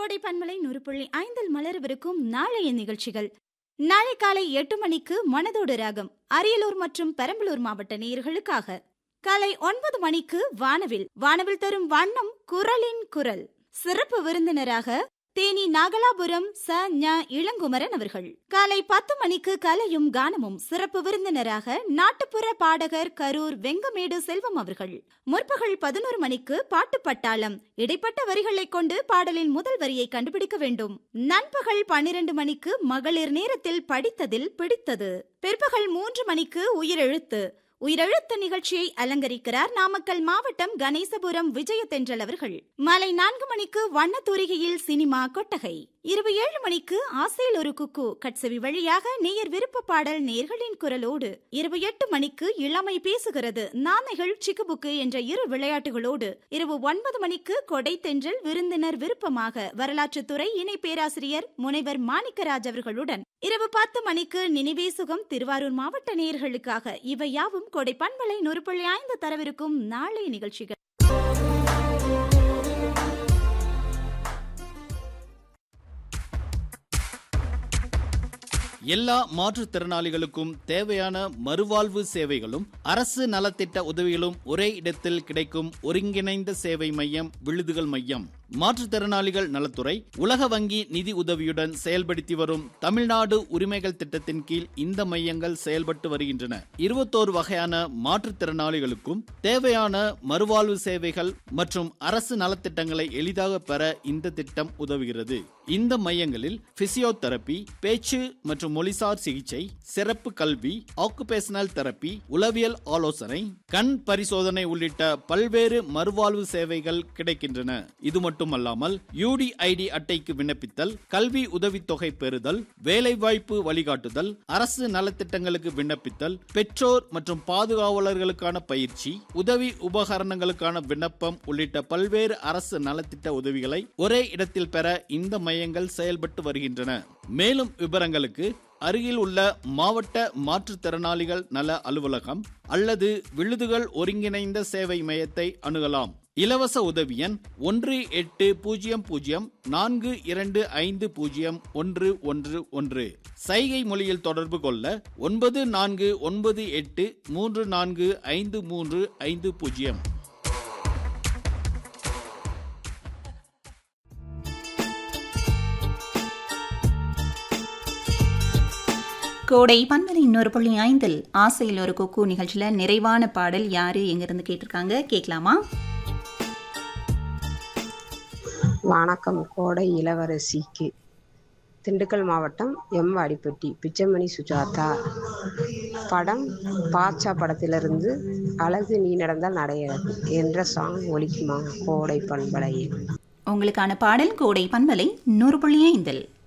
கோடை பன்மலை நூறு புள்ளி ஐந்தில் மலரவிருக்கும் நாளைய நிகழ்ச்சிகள் நாளை காலை எட்டு மணிக்கு மனதோடு ராகம் அரியலூர் மற்றும் பெரம்பலூர் மாவட்ட நேயர்களுக்காக காலை ஒன்பது மணிக்கு வானவில் வானவில் தரும் வண்ணம் குரலின் குரல் சிறப்பு விருந்தினராக தேனி நாகலாபுரம் ச ஞ இளங்குமரன் அவர்கள் காலை பத்து மணிக்கு கலையும் கானமும் சிறப்பு விருந்தினராக நாட்டுப்புற பாடகர் கரூர் வெங்கமேடு செல்வம் அவர்கள் முற்பகல் பதினோரு மணிக்கு பாட்டு பட்டாளம் இடைப்பட்ட வரிகளைக் கொண்டு பாடலின் முதல் வரியை கண்டுபிடிக்க வேண்டும் நண்பகல் பன்னிரண்டு மணிக்கு மகளிர் நேரத்தில் படித்ததில் பிடித்தது பிற்பகல் மூன்று மணிக்கு உயிரெழுத்து உயிரெழுத்து நிகழ்ச்சியை அலங்கரிக்கிறார் நாமக்கல் மாவட்டம் கணேசபுரம் விஜயதென்றல் அவர்கள் மாலை நான்கு மணிக்கு வண்ணத்தூரிகையில் சினிமா கொட்டகை இரவு ஏழு மணிக்கு ஆசையில் ஒரு குக்கு கட்சவி வழியாக நேயர் விருப்ப பாடல் நேர்களின் குரலோடு இரவு எட்டு மணிக்கு இளமை பேசுகிறது நானைகள் சிக்குபுக்கு என்ற இரு விளையாட்டுகளோடு இரவு ஒன்பது மணிக்கு கொடை தென்றல் விருந்தினர் விருப்பமாக வரலாற்றுத்துறை இணை பேராசிரியர் முனைவர் மாணிக்கராஜ் அவர்களுடன் இரவு பத்து மணிக்கு நினைவே சுகம் திருவாரூர் மாவட்ட நேயர்களுக்காக இவை யாவும் கொடை பண்பலை நூறு புள்ளி ஐந்து தரவிருக்கும் நாளை நிகழ்ச்சிகள் எல்லா மாற்றுத்திறனாளிகளுக்கும் தேவையான மறுவாழ்வு சேவைகளும் அரசு நலத்திட்ட உதவிகளும் ஒரே இடத்தில் கிடைக்கும் ஒருங்கிணைந்த சேவை மையம் விழுதுகள் மையம் மாற்றுத்திறனாளிகள் நலத்துறை உலக வங்கி நிதி உதவியுடன் செயல்படுத்தி வரும் தமிழ்நாடு உரிமைகள் திட்டத்தின் கீழ் இந்த மையங்கள் செயல்பட்டு வருகின்றன இருபத்தோரு வகையான மாற்றுத்திறனாளிகளுக்கும் தேவையான மறுவாழ்வு சேவைகள் மற்றும் அரசு நலத்திட்டங்களை எளிதாக பெற இந்த திட்டம் உதவுகிறது இந்த மையங்களில் பிசியோதெரபி பேச்சு மற்றும் மொழிசார் சிகிச்சை சிறப்பு கல்வி ஆக்குபேஷனல் தெரப்பி உளவியல் ஆலோசனை கண் பரிசோதனை உள்ளிட்ட பல்வேறு மறுவாழ்வு சேவைகள் கிடைக்கின்றன இது மட்டுமல்லாமல் யூடிஐடி அட்டைக்கு விண்ணப்பித்தல் கல்வி உதவித்தொகை பெறுதல் வேலைவாய்ப்பு வழிகாட்டுதல் அரசு நலத்திட்டங்களுக்கு விண்ணப்பித்தல் பெற்றோர் மற்றும் பாதுகாவலர்களுக்கான பயிற்சி உதவி உபகரணங்களுக்கான விண்ணப்பம் உள்ளிட்ட பல்வேறு அரசு நலத்திட்ட உதவிகளை ஒரே இடத்தில் பெற இந்த மையங்கள் செயல்பட்டு வருகின்றன மேலும் விவரங்களுக்கு அருகில் உள்ள மாவட்ட மாற்றுத்திறனாளிகள் நல அலுவலகம் அல்லது விழுதுகள் ஒருங்கிணைந்த சேவை மையத்தை அணுகலாம் இலவச உதவி எண் ஒன்று எட்டு பூஜ்ஜியம் பூஜ்ஜியம் நான்கு இரண்டு ஐந்து பூஜ்ஜியம் ஒன்று ஒன்று ஒன்று சைகை மொழியில் தொடர்பு கொள்ள ஒன்பது நான்கு ஒன்பது எட்டு மூன்று நான்கு ஐந்து மூன்று ஐந்து பூஜ்ஜியம் கோடை பன்மலை இன்னொரு புள்ளி ஐந்தில் ஆசையில் ஒரு கொக்கு நிகழ்ச்சியில் நிறைவான பாடல் யாரு எங்கிருந்து கேட்டிருக்காங்க கேட்கலாமா வணக்கம் கோடை இளவரசிக்கு திண்டுக்கல் மாவட்டம் எம் வாடிப்பட்டி பிச்சைமணி சுஜாதா படம் பாட்சா படத்திலிருந்து அழகு நீ நடந்தால் நடையாது என்ற சாங் ஒலிக்குமா கோடை பண்பலையில் உங்களுக்கான பாடல் கோடை பன்மலை நூறு புள்ளி ஐந்தில்